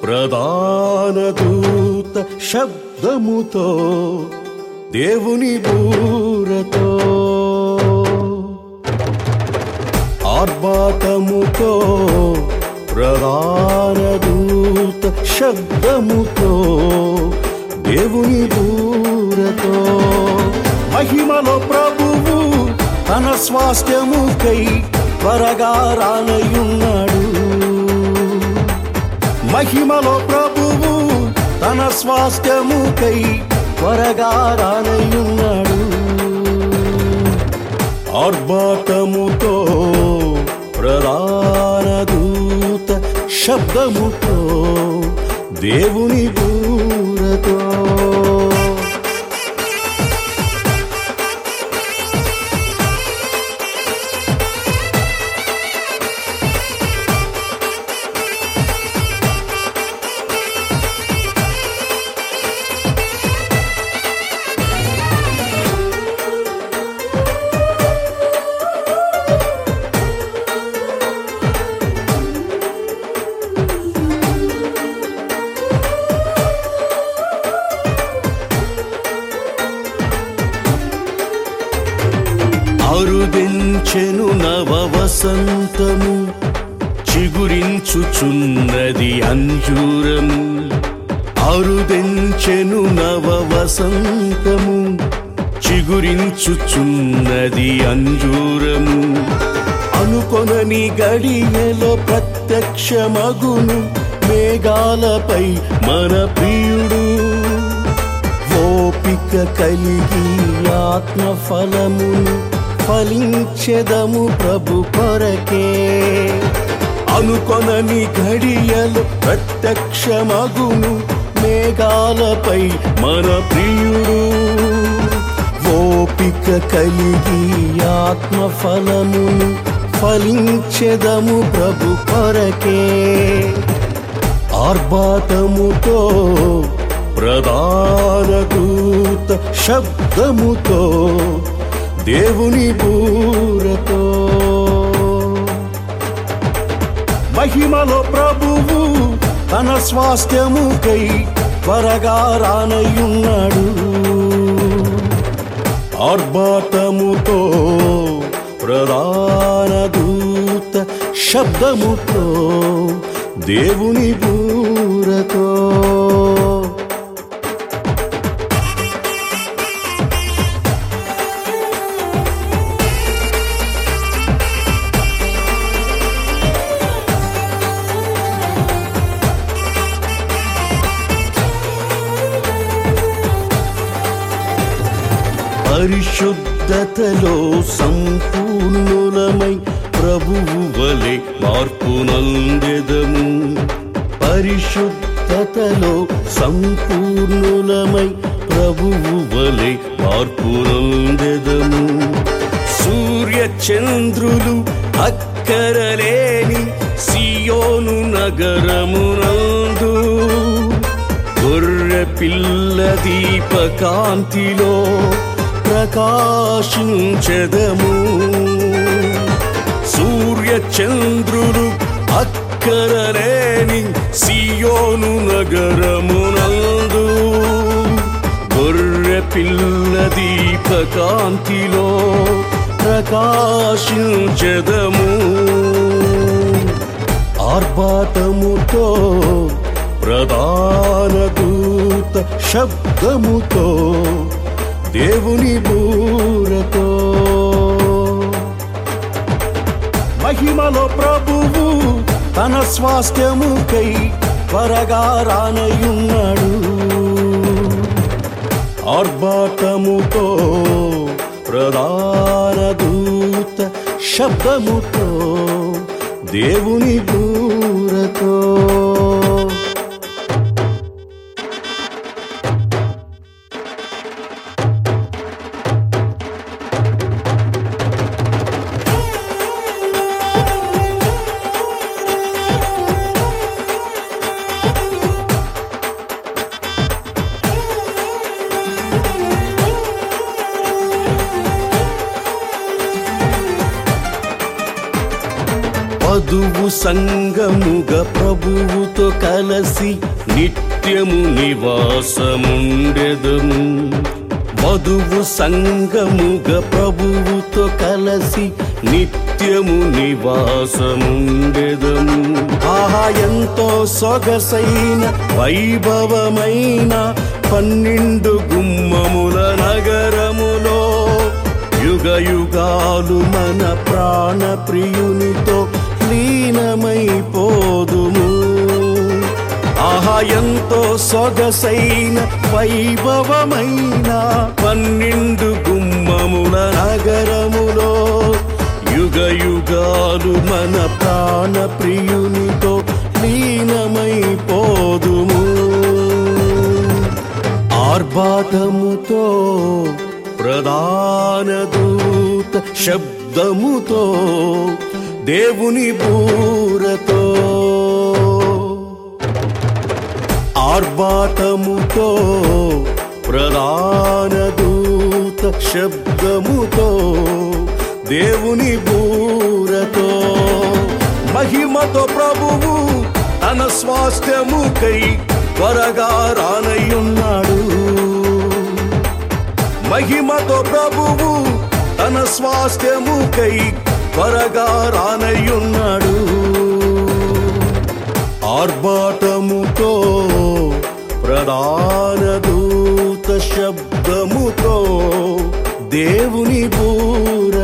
ప్రధాన దూత శబ్దముతో దేవుని బూరతో ఆర్భాటముతో ప్రధాన దూత శబ్దముతో దేవుని బూరతో మహిమలో ప్రభువు తన స్వాస్థ్యముకై త్వరగా రానయున్నాడు మహిమలో ప్రభువు తన స్వాస్థ్యముకై త్వరగా రానయున్నాడు ఆర్భాటముతో ప్రధాన దూత శబ్దముతో దేవుని బూరతో అరుదెంచెను నవ వసంతము చిగురించుచున్నది అంజూరము అరుదెంచెను నవ వసంతము చిగురించుచున్నది అంజూరము అనుకొనని గడియలో ప్రత్యక్షమగును మేఘాలపై మన ప్రియుడు ఓపిక కలిగి ఆత్మ ఫలమును ఫలించెదము ప్రభు కొరకే అనుకొనని ఘడియలు ప్రత్యక్షమగును మేఘాలపై మన ప్రియుడు ఓపిక కలిగి ఆత్మ ఫలమును ఫలించెదము ప్రభు కొరకే ఆర్భాటముతో ప్రధాన దూత శబ్దముతో దేవుని బూరతో మహిమలో ప్రభువు తన స్వాస్థ్యముకై త్వరగా రానయున్నాడు ఆర్భాటముతో ప్రధాన దూత శబ్దముతో దేవుని బూరతో పరిశుద్ధతలో సంపూర్ణులమై ప్రభువు వలె మార్పునందెదము పరిశుద్ధతలో సంపూర్ణులమై ప్రభువు వలె మార్పునందెదము సూర్య చంద్రులు అక్కరలేని సియోను నగరమునందు గొర్రె పిల్ల దీపకాంతిలో ప్రకాశించదము సూర్య చంద్రులు అక్కరలేని సియోను నగరమునందు గొర్రె పిల్ల దీపకాంతిలో ప్రకాశించదము ఆర్భాటముతో ప్రధాన దూత శబ్దముతో దేవుని బూరతో మహిమలో ప్రభువు తన స్వాస్థ్యముకై త్వరగా రానయున్నాడు ఆర్భాటముతో ప్రధాన దూత శబ్దముతో దేవుని బూరతో వధువు సంగముగా ప్రభువుతో కలసి నిత్యము నివాసముండెదము వధువు సంగముగా ప్రభువుతో కలసి నిత్యము నివాసముండెదము ఆహా ఎంతో సొగసైన వైభవమైన పన్నెండు గుమ్మముల నగరములో యుగ యుగాలు మన ప్రాణ ప్రియునితో లీనమైపోదుము ఆహా ఎంతో సొగసైన వైభవమైన పన్నెండు గుమ్మముల నగరములో యుగ యుగాలు మన ప్రాణ ప్రియునితో లీనమైపోదుము ఆర్భాటముతో ప్రధాన దూత శబ్దముతో దేవుని బూరతో ఆర్భాటముతో ప్రధాన దూత శబ్దముతో దేవుని బూరతో మహిమతో ప్రభువు తన స్వాస్థ్యముకై త్వరగా రానయ్యున్నాడు మహిమతో ప్రభువు తన స్వాస్థ్యముకై త్వరగా రానయ్యున్నాడు ఆర్భాటముతో ప్రధాన దూత శబ్దముతో దేవుని బూర